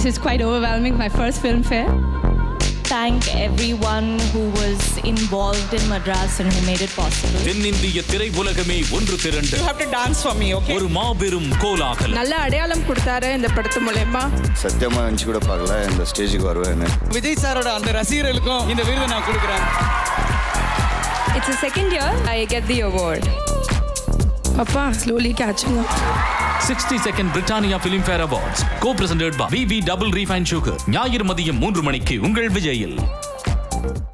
This is quite overwhelming, my first film fair. Thank everyone who was involved in Madras and who made it possible. தென்னிந்திய திரையுலகமே ஒன்று திரண்டு You have to dance for me, okay? ஒரு மாபெரும் கோலாகலம் நல்ல அடையாளம் கொடுத்தாரு இந்த படத்து மூலயமா சத்தியமா நினச்சி கூட பார்க்கல இந்த ஸ்டேஜுக்கு வருவேன்னு விஜய் சாரோட அந்த ரசிகர்களுக்கும் இந்த விருதை நான் கொடுக்குறேன் it's a second year I get the award அப்பா slowly catching sixty second Britannia Filmfare awards co presented by V double refine sugar ஞாயிறு மதியம் மூன்று மணிக்கு உங்கள் விஜயில்